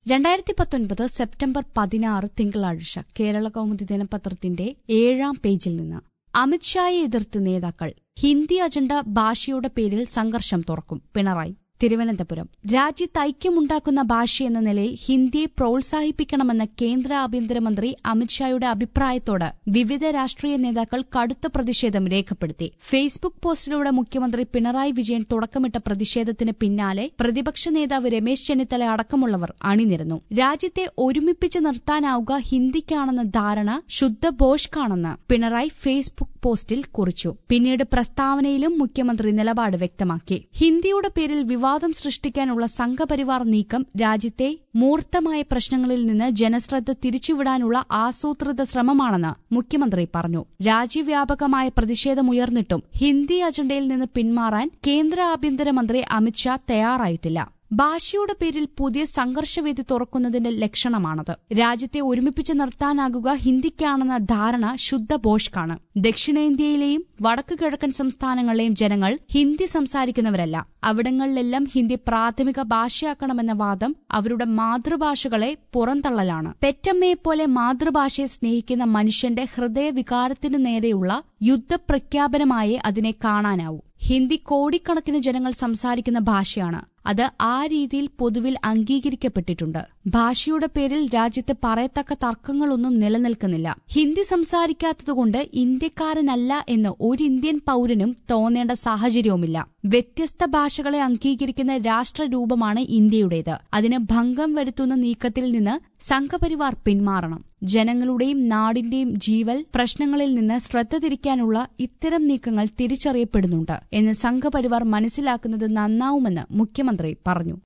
രണ്ടായിരത്തി പത്തൊൻപത് സെപ്റ്റംബർ പതിനാറ് തിങ്കളാഴ്ച കേരള കൗമുദി ദിനപത്രത്തിന്റെ ഏഴാം പേജിൽ നിന്ന് അമിത്ഷായെ എതിർത്ത് നേതാക്കൾ ഹിന്ദി അജണ്ട ഭാഷയുടെ പേരിൽ സംഘർഷം തുറക്കും പിണറായി തിരുവനന്തപുരം രാജ്യത്ത് ഐക്യമുണ്ടാക്കുന്ന ഭാഷയെന്ന നിലയിൽ ഹിന്ദിയെ പ്രോത്സാഹിപ്പിക്കണമെന്ന കേന്ദ്ര ആഭ്യന്തരമന്ത്രി അമിത്ഷായുടെ അഭിപ്രായത്തോട് വിവിധ രാഷ്ട്രീയ നേതാക്കൾ കടുത്ത പ്രതിഷേധം രേഖപ്പെടുത്തി ഫേസ്ബുക്ക് പോസ്റ്റിലൂടെ മുഖ്യമന്ത്രി പിണറായി വിജയൻ തുടക്കമിട്ട പ്രതിഷേധത്തിന് പിന്നാലെ പ്രതിപക്ഷ നേതാവ് രമേശ് ചെന്നിത്തല അടക്കമുള്ളവർ അണിനിരന്നു രാജ്യത്തെ ഒരുമിപ്പിച്ച് നിർത്താനാവുക ഹിന്ദിക്കാണെന്ന ധാരണ ശുദ്ധ ബോഷ്കാണെന്ന് പിണറായി ഫേസ്ബുക്ക് പോസ്റ്റിൽ കുറിച്ചു പിന്നീട് പ്രസ്താവനയിലും മുഖ്യമന്ത്രി നിലപാട് വ്യക്തമാക്കി ഹിന്ദിയുടെ പേരിൽ വിവാദം സൃഷ്ടിക്കാനുള്ള സംഘപരിവാർ നീക്കം രാജ്യത്തെ മൂർത്തമായ പ്രശ്നങ്ങളിൽ നിന്ന് ജനശ്രദ്ധ തിരിച്ചുവിടാനുള്ള ആസൂത്രിത ശ്രമമാണെന്ന് മുഖ്യമന്ത്രി പറഞ്ഞു രാജ്യവ്യാപകമായ പ്രതിഷേധമുയർന്നിട്ടും ഹിന്ദി അജണ്ടയിൽ നിന്ന് പിന്മാറാൻ കേന്ദ്ര ആഭ്യന്തരമന്ത്രി അമിത്ഷാ തയ്യാറായിട്ടില്ല ഭാഷയുടെ പേരിൽ പുതിയ സംഘർഷവേദി തുറക്കുന്നതിന്റെ ലക്ഷണമാണത് രാജ്യത്തെ ഒരുമിപ്പിച്ച് നിർത്താനാകുക ഹിന്ദിക്കാണെന്ന ധാരണ ശുദ്ധ ബോഷ്കാണ് ദക്ഷിണേന്ത്യയിലെയും വടക്കു കിഴക്കൻ സംസ്ഥാനങ്ങളിലെയും ജനങ്ങൾ ഹിന്ദി സംസാരിക്കുന്നവരല്ല അവിടങ്ങളിലെല്ലാം ഹിന്ദി പ്രാഥമിക ഭാഷയാക്കണമെന്ന വാദം അവരുടെ മാതൃഭാഷകളെ പുറന്തള്ളലാണ് പെറ്റമ്മയെപ്പോലെ മാതൃഭാഷയെ സ്നേഹിക്കുന്ന മനുഷ്യന്റെ ഹൃദയവികാരത്തിനു നേരെയുള്ള യുദ്ധപ്രഖ്യാപനമായി അതിനെ കാണാനാവൂ ഹിന്ദി കോടിക്കണക്കിന് ജനങ്ങൾ സംസാരിക്കുന്ന ഭാഷയാണ് അത് ആ രീതിയിൽ പൊതുവിൽ അംഗീകരിക്കപ്പെട്ടിട്ടുണ്ട് ഭാഷയുടെ പേരിൽ രാജ്യത്ത് പറയത്തക്ക തർക്കങ്ങളൊന്നും നിലനിൽക്കുന്നില്ല ഹിന്ദി സംസാരിക്കാത്തതുകൊണ്ട് ഇന്ത്യക്കാരനല്ല എന്ന് ഒരു ഇന്ത്യൻ പൌരനും തോന്നേണ്ട സാഹചര്യവുമില്ല വ്യത്യസ്ത ഭാഷകളെ അംഗീകരിക്കുന്ന രാഷ്ട്രരൂപമാണ് ഇന്ത്യയുടേത് അതിന് ഭംഗം വരുത്തുന്ന നീക്കത്തിൽ നിന്ന് സംഘപരിവാർ പിന്മാറണം ജനങ്ങളുടെയും നാടിന്റെയും ജീവൽ പ്രശ്നങ്ങളിൽ നിന്ന് ശ്രദ്ധ തിരിക്കാനുള്ള ഇത്തരം നീക്കങ്ങൾ തിരിച്ചറിയപ്പെടുന്നുണ്ട് എന്ന് സംഘപരിവാർ മനസ്സിലാക്കുന്നത് നന്നാവുമെന്ന് മുഖ്യമന്ത്രി പറഞ്ഞു